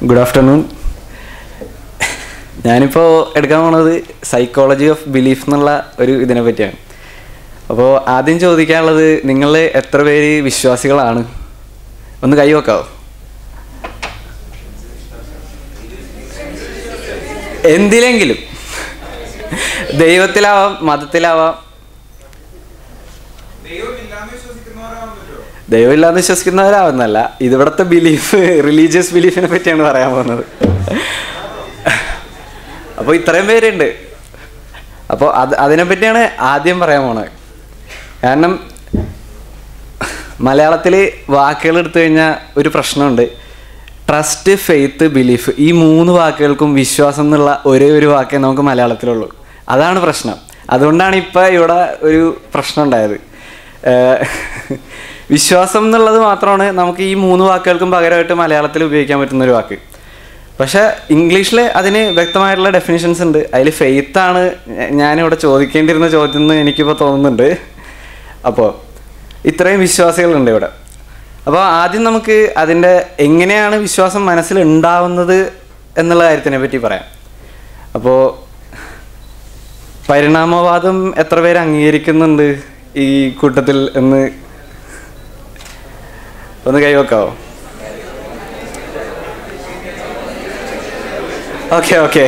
good afternoon ഞാനിപ്പോൾ എടുക്കാൻ പോണത് സൈക്കോളജി ഓഫ് ബിലീഫ് എന്നുള്ള ഒരു ഇതിനെ പറ്റിയാണ് അപ്പോൾ ആദ്യം ചോദിക്കാനുള്ളത് നിങ്ങൾ എത്ര പേര് വിശ്വാസികളാണ് ഒന്ന് കൈ വെക്കാവോ എന്തിലെങ്കിലും ദൈവത്തിലാവാം മതത്തിലാവാം ദൈവമില്ലാന്ന് വിശ്വസിക്കുന്നവരാവുന്നല്ല ഇതിവിടുത്തെ ബിലീഫ് റിലീജിയസ് ബിലീഫിനെ പറ്റിയാണ് പറയാൻ പോകുന്നത് അപ്പോൾ ഇത്രയും പേരുണ്ട് അപ്പോൾ അത് അതിനെ പറ്റിയാണ് ആദ്യം പറയാൻ പോണത് കാരണം മലയാളത്തിൽ വാക്കുകൾ എടുത്തു കഴിഞ്ഞാൽ ഒരു പ്രശ്നമുണ്ട് ട്രസ്റ്റ് ഫെയ്ത്ത് ബിലീഫ് ഈ മൂന്ന് വാക്കുകൾക്കും വിശ്വാസം എന്നുള്ള ഒരേ ഒരു വാക്കേ നമുക്ക് മലയാളത്തിലുള്ളൂ അതാണ് പ്രശ്നം അതുകൊണ്ടാണ് ഇപ്പോൾ ഇവിടെ ഒരു പ്രശ്നം ഉണ്ടായത് ഏഹ് വിശ്വാസം എന്നുള്ളത് മാത്രമാണ് നമുക്ക് ഈ മൂന്ന് വാക്കുകൾക്കും പകരമായിട്ട് മലയാളത്തിൽ ഉപയോഗിക്കാൻ പറ്റുന്ന ഒരു വാക്ക് പക്ഷെ ഇംഗ്ലീഷിൽ അതിന് വ്യക്തമായിട്ടുള്ള ഡെഫിനിഷൻസ് ഉണ്ട് അതിൽ ഫെയ്ത്ത് ആണ് ഞാനിവിടെ ചോദിക്കേണ്ടിരുന്ന ചോദ്യം എന്ന് എനിക്കിപ്പോൾ തോന്നുന്നുണ്ട് അപ്പോൾ ഇത്രയും വിശ്വാസികളുണ്ട് ഇവിടെ അപ്പോൾ ആദ്യം നമുക്ക് അതിൻ്റെ എങ്ങനെയാണ് വിശ്വാസം മനസ്സിൽ ഉണ്ടാവുന്നത് എന്നുള്ള കാര്യത്തിനെ പറ്റി പറയാം അപ്പോൾ പരിണാമവാദം എത്ര പേര് അംഗീകരിക്കുന്നുണ്ട് ഈ കൂട്ടത്തിൽ എന്ന് ഒന്ന് കൈവക്കാവോ ഓക്കെ ഓക്കെ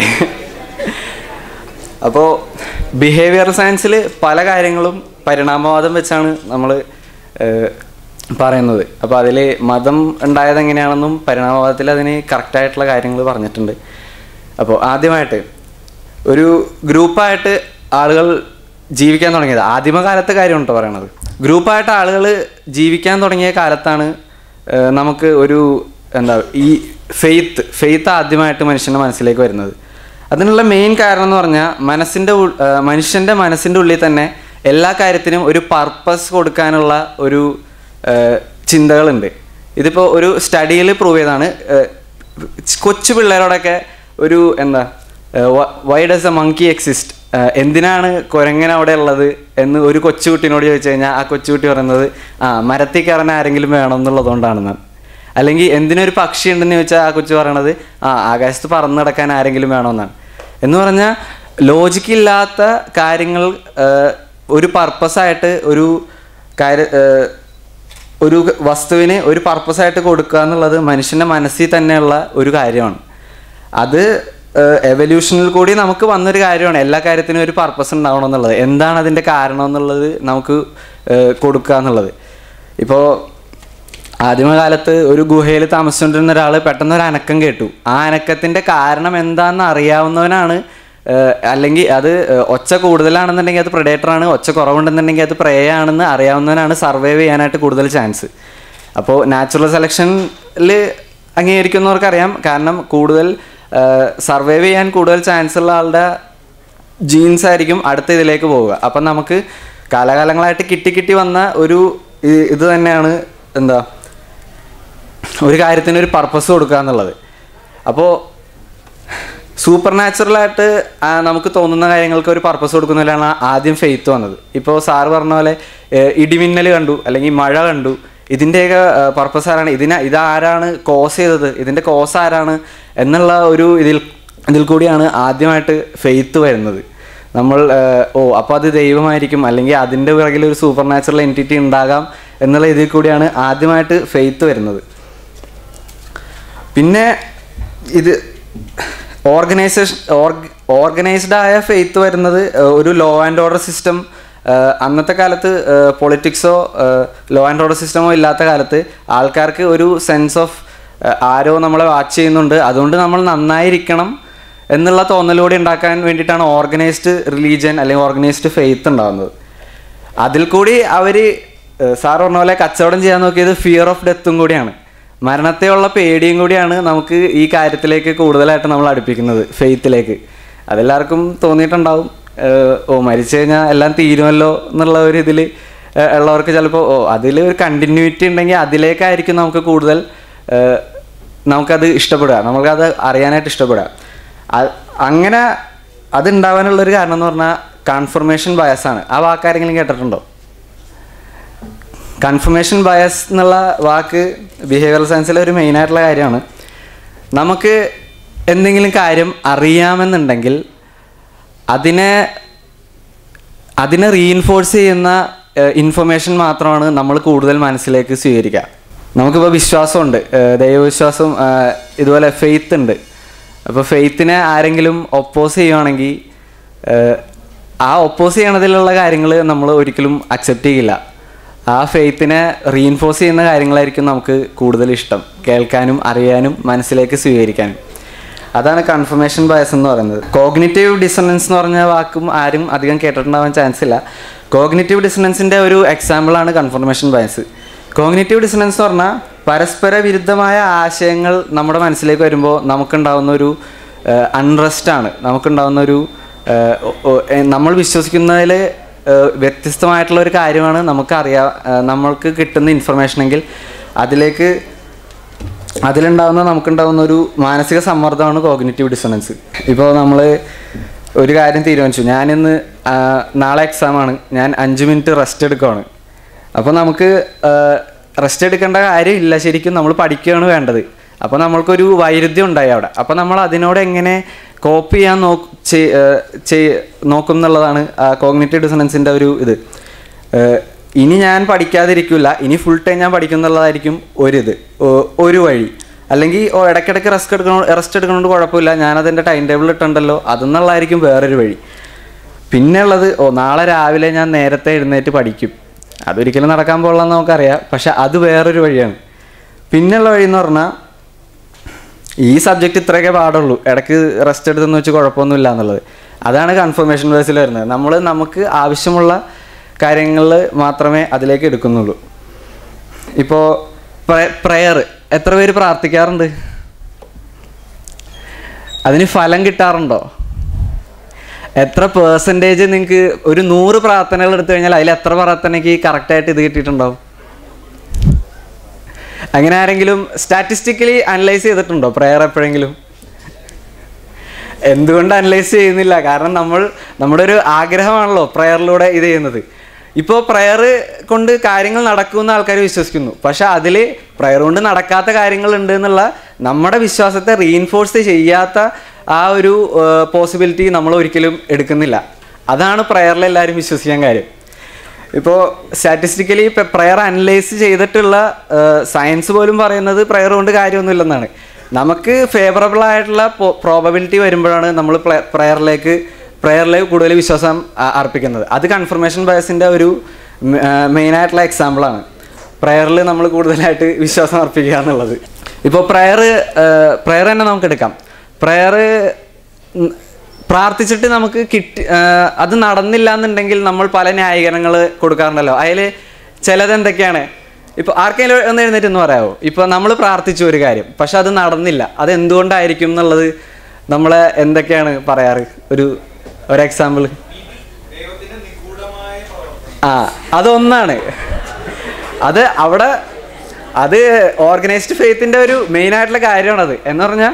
അപ്പോൾ ബിഹേവിയർ സയൻസിൽ പല കാര്യങ്ങളും പരിണാമവാദം വെച്ചാണ് നമ്മൾ പറയുന്നത് അപ്പോൾ അതിൽ മതം ഉണ്ടായത് എങ്ങനെയാണെന്നും പരിണാമവാദത്തിൽ അതിന് കറക്റ്റായിട്ടുള്ള കാര്യങ്ങൾ പറഞ്ഞിട്ടുണ്ട് അപ്പോൾ ആദ്യമായിട്ട് ഒരു ഗ്രൂപ്പായിട്ട് ആളുകൾ ജീവിക്കാൻ തുടങ്ങിയത് ആദിമകാലത്തെ കാര്യമുണ്ടോ പറയണത് ഗ്രൂപ്പായിട്ട് ആളുകൾ ജീവിക്കാൻ തുടങ്ങിയ കാലത്താണ് ഏഹ്, നമുക്ക് ഒരു എന്താ ഈ ഫെയ്ത്ത് ഫെയ്ത്ത് ആദ്യമായിട്ട് മനുഷ്യൻ്റെ മനസ്സിലേക്ക് വരുന്നത് അതിനുള്ള മെയിൻ കാരണം എന്ന് പറഞ്ഞാൽ മനസ്സിൻ്റെ ഉൾ- ഏഹ്, മനുഷ്യൻ്റെ മനസ്സിൻ്റെ ഉള്ളിൽ തന്നെ എല്ലാ കാര്യത്തിനും ഒരു പർപ്പസ് കൊടുക്കാനുള്ള ഒരു ഏഹ്, ചിന്തകളുണ്ട് ഇതിപ്പോൾ ഒരു സ്റ്റഡിയിൽ പ്രൂവ് ചെയ്താണ് ഏഹ്, കൊച്ചു പിള്ളേരോടൊക്കെ ഒരു എന്താ why does a monkey exist എന്തിനാണ് കുരങ്ങൻ അവിടെ ഉള്ളത് എന്ന് ഒരു കൊച്ചുകുട്ടിനോട് ചോദിച്ചു കഴിഞ്ഞാൽ ആ കൊച്ചുകുട്ടി പറയുന്നത് ആ മരത്തിൽ കയറാൻ ആരെങ്കിലും വേണം എന്നുള്ളതുകൊണ്ടാണെന്നാണ് അല്ലെങ്കിൽ എന്തിനൊരു പക്ഷി ഉണ്ടെന്ന് ചോദിച്ചാൽ ആ കൊച്ചു പറയണത് ആ ആകാശത്ത് പറന്ന് നടക്കാൻ ആരെങ്കിലും വേണമെന്നാണ് എന്ന് പറഞ്ഞാൽ ലോജിക്കില്ലാത്ത കാര്യങ്ങൾ ഏഹ്, ഒരു പർപ്പസായിട്ട് ഒരു കാര്യ ഏഹ്, ഒരു വസ്തുവിന് ഒരു പർപ്പസായിട്ട് കൊടുക്കുക എന്നുള്ളത് മനുഷ്യൻ്റെ മനസ്സിൽ തന്നെയുള്ള ഒരു കാര്യമാണ് അത് എവല്യൂഷനിൽ കൂടി നമുക്ക് വന്നൊരു കാര്യമാണ് എല്ലാ കാര്യത്തിനും ഒരു പർപ്പസ് ഉണ്ടാവണം എന്നുള്ളത് എന്താണ് അതിൻ്റെ കാരണം എന്നുള്ളത് നമുക്ക് ഏഹ്, കൊടുക്കുക എന്നുള്ളത് ഇപ്പോൾ ആദ്യമകാലത്ത് ഒരു ഗുഹയിൽ താമസിച്ചുകൊണ്ടിരുന്ന ഒരാൾ പെട്ടെന്ന് ഒരു അനക്കം കേട്ടു ആ അനക്കത്തിൻ്റെ കാരണം എന്താണെന്ന് അറിയാവുന്നവനാണ് ഏഹ്, അല്ലെങ്കിൽ അത് ഏഹ്, ഒച്ച കൂടുതലാണെന്നുണ്ടെങ്കിൽ അത് predator ആണ് ഒച്ച കുറവുണ്ടെന്നുണ്ടെങ്കിൽ അത് prey ആണെന്ന് അറിയാവുന്നവനാണ് സർവൈവ് ചെയ്യാനായിട്ട് കൂടുതൽ ചാൻസ് അപ്പോൾ നാച്ചുറൽ സെലക്ഷനിൽ അംഗീകരിക്കുന്നവർക്കറിയാം കാരണം കൂടുതൽ സർവൈവ് ചെയ്യാൻ കൂടുതൽ ചാൻസ് ഉള്ള ആളുടെ ജീൻസ് ആയിരിക്കും അടുത്ത ഇതിലേക്ക് പോവുക അപ്പം നമുക്ക് കാലകാലങ്ങളായിട്ട് കിട്ടി കിട്ടി വന്ന ഒരു ഇ- ഇത് തന്നെയാണ് എന്താ ഒരു കാര്യത്തിന് ഒരു പർപ്പസ് കൊടുക്കുക എന്നുള്ളത് അപ്പോൾ സൂപ്പർ നാച്ചുറലായിട്ട് നമുക്ക് തോന്നുന്ന കാര്യങ്ങൾക്ക് ഒരു പർപ്പസ് കൊടുക്കുന്നതിലാണ് ആദ്യം ഫെയ്ത്ത് വന്നത് ഇപ്പോൾ സാറ് പറഞ്ഞ പോലെ ഏഹ്, ഇടിമിന്നൽ കണ്ടു അല്ലെങ്കിൽ മഴ കണ്ടു ഇതിൻ്റെയൊക്കെ പർപ്പസ് ആരാണ് ഇതിനെ ഇതാരാണ് കോസ് ചെയ്തത് ഇതിൻ്റെ കോസ് ആരാണ് എന്നുള്ള ഒരു ഇതിൽ ഇതിൽ കൂടിയാണ് ആദ്യമായിട്ട് ഫെയ്ത്ത് വരുന്നത് നമ്മൾ ഏഹ്, ഓ അപ്പോൾ അത് ദൈവമായിരിക്കും അല്ലെങ്കിൽ അതിൻ്റെ പിറകിൽ ഒരു സൂപ്പർ നാച്ചുറൽ എൻറ്റിറ്റി ഉണ്ടാകാം എന്നുള്ള ഇതിൽ കൂടിയാണ് ആദ്യമായിട്ട് ഫെയ്ത്ത് വരുന്നത് പിന്നെ ഇത് ഓർഗനൈസേഷൻ ഓർഗനൈസ്ഡ് ആയ ഫെയ്ത്ത് വരുന്നത് ഏഹ്, ഒരു ലോ ആൻഡ് ഓർഡർ സിസ്റ്റം അന്നത്തെ കാലത്ത് പൊളിറ്റിക്സോ ലോ ആൻഡ് ഓർഡർ സിസ്റ്റമോ ഇല്ലാത്ത കാലത്ത് ആൾക്കാർക്ക് ഒരു സെൻസ് ഓഫ് ആരോ നമ്മളെ വാച്ച് ചെയ്യുന്നുണ്ട് അതുകൊണ്ട് നമ്മൾ നന്നായിരിക്കണം എന്നുള്ള തോന്നലോടെ ഉണ്ടാക്കാൻ വേണ്ടിയിട്ടാണ് ഓർഗനൈസ്ഡ് റിലീജിയൻ അല്ലെങ്കിൽ ഓർഗനൈസ്ഡ് ഫെയ്ത്ത് ഉണ്ടാകുന്നത് അതിൽ കൂടി അവർ സാർ പറഞ്ഞ പോലെ കച്ചവടം ചെയ്യാൻ നോക്കിയത് ഫിയർ ഓഫ് ഡെത്തും കൂടിയാണ് മരണത്തെയുള്ള പേടിയും കൂടിയാണ് നമുക്ക് ഈ കാര്യത്തിലേക്ക് കൂടുതലായിട്ട് നമ്മൾ അടുപ്പിക്കുന്നത് ഫെയ്ത്തിലേക്ക് അതെല്ലാവർക്കും തോന്നിയിട്ടുണ്ടാവും ഏഹ്, ഓ മരിച്ചു കഴിഞ്ഞാൽ എല്ലാം തീരുമല്ലോ എന്നുള്ള ഒരു ഇതിൽ ഉള്ളവർക്ക് ചിലപ്പോൾ ഓ അതിൽ ഒരു കണ്ടിന്യൂറ്റി ഉണ്ടെങ്കിൽ അതിലേക്കായിരിക്കും നമുക്ക് കൂടുതൽ ഏഹ്, നമുക്കത് ഇഷ്ടപ്പെടുക നമുക്കത് അറിയാനായിട്ട് ഇഷ്ടപ്പെടുക അ- അങ്ങനെ അത് ഉണ്ടാവാനുള്ളൊരു കാരണം എന്ന് പറഞ്ഞാൽ കൺഫർമേഷൻ ബയസാണ് ആ വാക്കാരെങ്കിലും കേട്ടിട്ടുണ്ടോ കൺഫർമേഷൻ ബയസ് എന്നുള്ള വാക്ക് ബിഹേവിയറൽ സയൻസിലെ ഒരു മെയിൻ ആയിട്ടുള്ള കാര്യമാണ് നമുക്ക് എന്തെങ്കിലും കാര്യം അറിയാമെന്നുണ്ടെങ്കിൽ അതിനെ അതിനെ റീഇൻഫോഴ്സ് ചെയ്യുന്ന ഇൻഫർമേഷൻ മാത്രമാണ് നമ്മൾ കൂടുതൽ മനസ്സിലേക്ക് സ്വീകരിക്കുക നമുക്കിപ്പോൾ വിശ്വാസമുണ്ട് ഏഹ് ദൈവവിശ്വാസം ഏഹ് ഇതുപോലെ ഫെയ്ത്ത് ഉണ്ട് അപ്പോൾ ഫെയ്ത്തിനെ ആരെങ്കിലും ഒപ്പോസ് ചെയ്യുവാണെങ്കിൽ ഏഹ് ആ ഒപ്പോസ് ചെയ്യണതിലുള്ള കാര്യങ്ങൾ നമ്മൾ ഒരിക്കലും അക്സെപ്റ്റ് ചെയ്യില്ല ആ ഫെയ്ത്തിനെ റീഇൻഫോഴ്സ് ചെയ്യുന്ന കാര്യങ്ങളായിരിക്കും നമുക്ക് കൂടുതൽ ഇഷ്ടം കേൾക്കാനും അറിയാനും മനസ്സിലേക്ക് സ്വീകരിക്കാനും അതാണ് കൺഫർമേഷൻ ബയസ് എന്ന് പറയുന്നത് കോഗ്നിറ്റീവ് ഡിസണൻസ് എന്ന് പറഞ്ഞ വാക്കും ആരും അധികം കേട്ടിട്ടുണ്ടാവാൻ ചാൻസ് ഇല്ല കോഗ്നിറ്റീവ് ഡിസണൻസിൻ്റെ ഒരു എക്സാമ്പിളാണ് കൺഫർമേഷൻ ബയസ് കോഗ്നിറ്റീവ് ഡിസണൻസ് എന്ന് പറഞ്ഞാൽ പരസ്പര വിരുദ്ധമായ ആശയങ്ങൾ നമ്മുടെ മനസ്സിലേക്ക് വരുമ്പോൾ നമുക്കുണ്ടാവുന്ന ഒരു അൺറസ്റ്റ് ആണ് നമുക്കുണ്ടാവുന്ന ഒരു ഏഹ്, ഒ- ഒ- ഏഹ്, നമ്മൾ വിശ്വസിക്കുന്നതിൽ വ്യത്യസ്തമായിട്ടുള്ള ഒരു കാര്യമാണ് നമുക്കറിയാം ഏഹ്, നമ്മൾക്ക് കിട്ടുന്ന ഇൻഫർമേഷൻ എങ്കിൽ അതിലേക്ക് അതിലുണ്ടാവുന്ന നമുക്കുണ്ടാവുന്ന ഒരു മാനസിക സമ്മർദ്ദമാണ് കോഗ്നിറ്റീവ് ഡിസണൻസ് ഇപ്പോൾ നമ്മൾ ഒരു കാര്യം തീരുമാനിച്ചു ഞാനിന്ന് ആ, നാളെ എക്സാമാണ് ഞാൻ അഞ്ച് മിനിറ്റ് റെസ്റ്റ് എടുക്കുകയാണ് അപ്പോൾ നമുക്ക് റെസ്റ്റ് എടുക്കേണ്ട കാര്യമില്ല ശരിക്കും നമ്മൾ പഠിക്കുകയാണ് വേണ്ടത് അപ്പോൾ നമ്മൾക്കൊരു വൈരുദ്ധ്യം ഉണ്ടായി അവിടെ അപ്പോൾ നമ്മൾ അതിനോട് എങ്ങനെ കോപ്പ് ചെയ്യാൻ നോ ചെയ്- ഏ, ചെയ്- നോക്കും എന്നുള്ളതാണ് കോഗ്നിറ്റീവ് ഡിസണൻസിൻ്റെ ഒരു ഇത് ഏഹ് ഇനി ഞാൻ പഠിക്കാതിരിക്കില്ല ഇനി ഫുൾ ടൈം ഞാൻ പഠിക്കുന്നുള്ളതായിരിക്കും ഒരിത് ഒ- ഒരു വഴി അല്ലെങ്കിൽ ഓ ഇടയ്ക്കിടയ്ക്ക് റെസ്റ്റ് എടുക്കണോ റെസ്റ്റ് എടുക്കണോണ്ട് കുഴപ്പമില്ല ഞാനതിൻ്റെ ടൈം ടേബിൾ ഇട്ടുണ്ടല്ലോ അതെന്നുള്ളതായിരിക്കും വേറൊരു വഴി പിന്നെ ഉള്ളത് ഓ നാളെ രാവിലെ ഞാൻ നേരത്തെ എഴുന്നേറ്റ് പഠിക്കും അതൊരിക്കലും നടക്കാൻ പോകണമെന്ന് നമുക്കറിയാം പക്ഷെ അത് വേറൊരു വഴിയാണ് പിന്നെയുള്ള വഴി എന്ന് പറഞ്ഞാൽ ഈ സബ്ജക്റ്റ് ഇത്രയൊക്കെ പാടുള്ളൂ ഇടയ്ക്ക് റെസ്റ്റ് എടുത്തെന്ന് വെച്ച് കുഴപ്പമൊന്നുമില്ല എന്നുള്ളത് അതാണ് കൺഫർമേഷൻ ബേസിൽ വരുന്നത് നമ്മൾ നമുക്ക് ആവശ്യമുള്ള കാര്യങ്ങളിൽ മാത്രമേ അതിലേക്ക് എടുക്കുന്നുള്ളൂ ഇപ്പോൾ പ്രയർ എത്ര പേര് പ്രാർത്ഥിക്കാറുണ്ട് അതിന് ഫലം കിട്ടാറുണ്ടോ എത്ര പേഴ്സൻറ്റേജ് നിങ്ങൾക്ക് ഒരു നൂറ് പ്രാർത്ഥനകൾ എടുത്തു കഴിഞ്ഞാൽ അതിൽ എത്ര പ്രാർത്ഥനയ്ക്ക് കറക്റ്റായിട്ട് ഇത് കിട്ടിയിട്ടുണ്ടാവും അങ്ങനെ ആരെങ്കിലും സ്റ്റാറ്റിസ്റ്റിക്കലി അനലൈസ് ചെയ്തിട്ടുണ്ടോ പ്രെയർ എപ്പോഴെങ്കിലും എന്തുകൊണ്ട് അനലൈസ് ചെയ്യുന്നില്ല കാരണം നമ്മൾ നമ്മുടെ ഒരു ആഗ്രഹമാണല്ലോ പ്രയറിലൂടെ ഇത് ചെയ്യുന്നത് ഇപ്പോൾ പ്രയർ കൊണ്ട് കാര്യങ്ങൾ നടക്കുമെന്ന് ആൾക്കാർ വിശ്വസിക്കുന്നു പക്ഷെ അതിൽ പ്രയർ കൊണ്ട് നടക്കാത്ത കാര്യങ്ങളുണ്ട് എന്നുള്ള നമ്മുടെ വിശ്വാസത്തെ റീഇൻഫോഴ്സ് ചെയ്യാത്ത ആ ഒരു പോസിബിലിറ്റി നമ്മൾ ഒരിക്കലും എടുക്കുന്നില്ല അതാണ് പ്രയറിൽ എല്ലാവരും വിശ്വസിക്കാൻ കാര്യം ഇപ്പോൾ സ്റ്റാറ്റിസ്റ്റിക്കലി ഇപ്പം പ്രയർ അനലൈസ് ചെയ്തിട്ടുള്ള സയൻസ് പോലും പറയുന്നത് പ്രയർ കൊണ്ട് കാര്യമൊന്നുമില്ലെന്നാണ് നമുക്ക് ഫേവറബിൾ ആയിട്ടുള്ള പ്രോബബിലിറ്റി വരുമ്പോഴാണ് നമ്മൾ പ്രയറിലേക്ക് പ്രയറിലേക്ക് കൂടുതൽ വിശ്വാസം ആ- അർപ്പിക്കുന്നത് അത് കൺഫർമേഷൻ ബയസിൻ്റെ ഒരു മെയിനായിട്ടുള്ള എക്സാമ്പിളാണ് പ്രയറിൽ നമ്മൾ കൂടുതലായിട്ട് വിശ്വാസം അർപ്പിക്കുക എന്നുള്ളത് ഇപ്പോൾ പ്രയർ പ്രയർ തന്നെ നമുക്ക് എടുക്കാം പ്രയർ പ്രാർത്ഥിച്ചിട്ട് നമുക്ക് കിട്ടി ആ, അത് നടന്നില്ല എന്നുണ്ടെങ്കിൽ നമ്മൾ പല ന്യായീകരണങ്ങൾ കൊടുക്കാറുണ്ടല്ലോ അതിൽ ചിലത് എന്തൊക്കെയാണ് ഇപ്പോൾ ആർക്കെങ്കിലും ഒന്ന് എഴുന്നേറ്റ് എന്ന് പറയാമോ ഇപ്പോൾ നമ്മൾ പ്രാർത്ഥിച്ചു ഒരു കാര്യം പക്ഷെ അത് നടന്നില്ല അത് എന്തുകൊണ്ടായിരിക്കും എന്നുള്ളത് നമ്മളെ എന്തൊക്കെയാണ് പറയാറ് ഒരു ഒരു എക്സാമ്പിൾ ആ അതൊന്നാണ് അത് അവിടെ അത് ഓർഗനൈസ്ഡ് ഫെയ്ത്തിൻ്റെ ഒരു മെയിൻ ആയിട്ടുള്ള കാര്യമാണത് എന്ന് പറഞ്ഞാൽ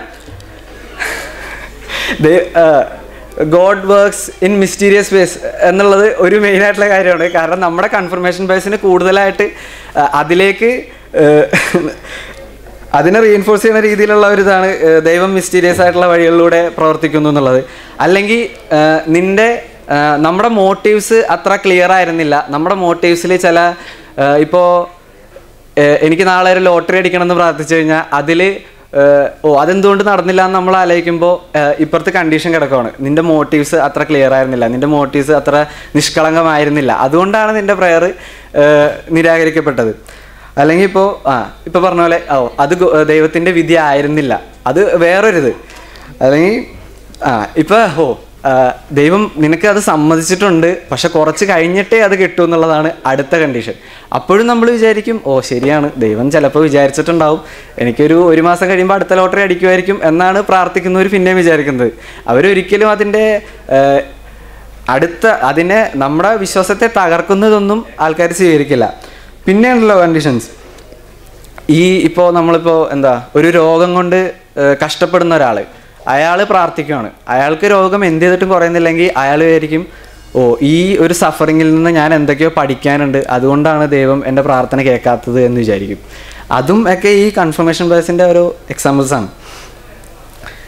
God works in mysterious ways എന്നുള്ളത് ഒരു മെയിൻ ആയിട്ടുള്ള കാര്യമാണ് കാരണം നമ്മുടെ കൺഫർമേഷൻ ബേസിന് കൂടുതലായിട്ട് ആ, അതിലേക്ക് ഏഹ്, അതിനെ റീഇൻഫോഴ്സ് ചെയ്യുന്ന രീതിയിലുള്ള ഒരു ഇതാണ് ഏഹ്, ദൈവം മിസ്റ്റീരിയസ് ആയിട്ടുള്ള വഴികളിലൂടെ പ്രവർത്തിക്കുന്നു എന്നുള്ളത് അല്ലെങ്കിൽ ഏഹ്, നിന്റെ ഏഹ്, നമ്മുടെ മോട്ടീവ്സ് അത്ര ക്ലിയർ ആയിരുന്നില്ല നമ്മുടെ മോട്ടീവ്സിൽ ചില ഇപ്പോൾ എനിക്ക് നാളെ ഒരു ലോട്ടറി അടിക്കണമെന്ന് പ്രാർത്ഥിച്ചു കഴിഞ്ഞാൽ അതിൽ ഓ അതെന്തുകൊണ്ട് നടന്നില്ല എന്ന് നമ്മൾ ആലോചിക്കുമ്പോൾ ഇപ്പുറത്തെ കണ്ടീഷൻ കിടക്കുവാണ് നിന്റെ മോട്ടീവ്സ് അത്ര ക്ലിയർ ആയിരുന്നില്ല നിന്റെ മോട്ടീവ്സ് അത്ര നിഷ്കളങ്കമായിരുന്നില്ല അതുകൊണ്ടാണ് നിന്റെ പ്രയർ നിരാകരിക്കപ്പെട്ടത് അല്ലെങ്കിൽ ഇപ്പോൾ ആ ഇപ്പോൾ പറഞ്ഞ പോലെ ഓ അത് ഗോ- ദൈവത്തിൻ്റെ വിധി ആയിരുന്നില്ല അത് വേറൊരിത് അല്ലെങ്കിൽ ആ ഇപ്പം ഓ ആ, ദൈവം നിനക്ക് അത് സമ്മതിച്ചിട്ടുണ്ട് പക്ഷെ കുറച്ച് കഴിഞ്ഞിട്ടേ അത് കിട്ടൂ എന്നുള്ളതാണ് അടുത്ത കണ്ടീഷൻ അപ്പോഴും നമ്മൾ വിചാരിക്കും ഓ ശരിയാണ് ദൈവം ചിലപ്പോൾ വിചാരിച്ചിട്ടുണ്ടാവും എനിക്കൊരു ഒരു മാസം കഴിയുമ്പോൾ അടുത്ത ലോട്ടറി അടിക്കുമായിരിക്കും എന്നാണ് പ്രാർത്ഥിക്കുന്നവർ പിന്നെയും വിചാരിക്കുന്നത് അവരൊരിക്കലും അതിൻ്റെ ആ, അടുത്ത അതിനെ നമ്മുടെ വിശ്വാസത്തെ തകർക്കുന്നതൊന്നും ആൾക്കാർ സ്വീകരിക്കില്ല പിന്നെയുണ്ടല്ലോ കണ്ടീഷൻസ് ഈ ഇപ്പോൾ നമ്മളിപ്പോൾ എന്താ ഒരു രോഗം കൊണ്ട് ഏഹ്, കഷ്ടപ്പെടുന്ന ഒരാൾ അയാൾ പ്രാർത്ഥിക്കുകയാണ് അയാൾക്ക് രോഗം എന്ത് ചെയ്തിട്ടും കുറയുന്നില്ലെങ്കിൽ അയാൾ വിചാരിക്കും ഓ ഈ ഒരു സഫറിങ്ങിൽ നിന്ന് ഞാൻ എന്തൊക്കെയോ പഠിക്കാനുണ്ട് അതുകൊണ്ടാണ് ദൈവം എൻ്റെ പ്രാർത്ഥന കേൾക്കാത്തത് എന്ന് വിചാരിക്കും അതും ഒക്കെ ഈ കൺഫർമേഷൻ ബേസിൻ്റെ ഒരു എക്സാമ്പിൾസ് ആണ്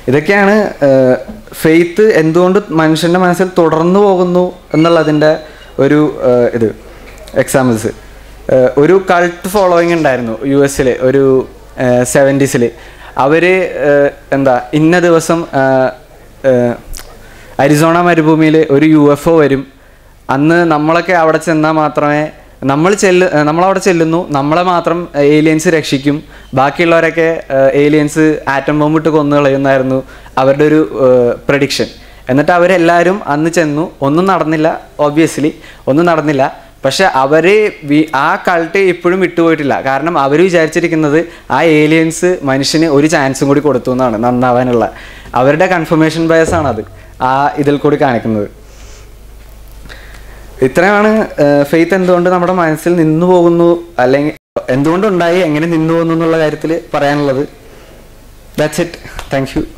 ഇതൊക്കെയാണ് ഫെയ്ത്ത് എന്തുകൊണ്ട് മനുഷ്യൻ്റെ മനസ്സിൽ തുടർന്നു പോകുന്നു എന്നുള്ളതിൻ്റെ ഒരു ഏഹ്, ഇത് എക്സാമ്പിൾസ് ഒരു കൾട്ട് ഫോളോയിങ് ഉണ്ടായിരുന്നു യു എസിൽ ഒരു സെവൻറ്റീസിൽ അവർ എന്താ ഇന്ന ദിവസം ഏഹ്, ഏഹ്, അരിസോണ മരുഭൂമിയിൽ ഒരു യു എഫ് ഒ വരും അന്ന് നമ്മളൊക്കെ അവിടെ ചെന്നാൽ മാത്രമേ നമ്മൾ ചെല്ലു ഏഹ് നമ്മളവിടെ ചെല്ലുന്നു നമ്മളെ മാത്രം ഏലിയൻസ് രക്ഷിക്കും ബാക്കിയുള്ളവരൊക്കെ ഏലിയൻസ് ആറ്റം ബോംബ് ഇട്ട് കൊന്നു കളയുന്നായിരുന്നു അവരുടെ ഒരു പ്രഡിക്ഷൻ എന്നിട്ട് അവരെല്ലാവരും അന്ന് ചെന്നു ഒന്നും നടന്നില്ല ഓബ്വിയസ്ലി ഒന്നും നടന്നില്ല പക്ഷെ അവര് വി- ആ കൾട്ട് ഇപ്പോഴും വിട്ടുപോയിട്ടില്ല കാരണം അവർ വിചാരിച്ചിരിക്കുന്നത് ആ ഏലിയൻസ് മനുഷ്യന് ഒരു ചാൻസും കൂടി കൊടുത്തു എന്നാണ് നന്നാവാനുള്ള അവരുടെ കൺഫർമേഷൻ ബയസ് ആണ് അത് ആ ഇതിൽ കൂടി കാണിക്കുന്നത് ഇത്രയാണ് ഫെയ്ത്ത് എന്തുകൊണ്ട് നമ്മുടെ മനസ്സിൽ നിന്നു പോകുന്നു അല്ലെങ്കിൽ എന്തുകൊണ്ടുണ്ടായി എങ്ങനെ നിന്നു പോകുന്നു എന്നുള്ള കാര്യത്തിൽ പറയാനുള്ളത് ദാറ്റ്സ് ഇറ്റ് താങ്ക് യു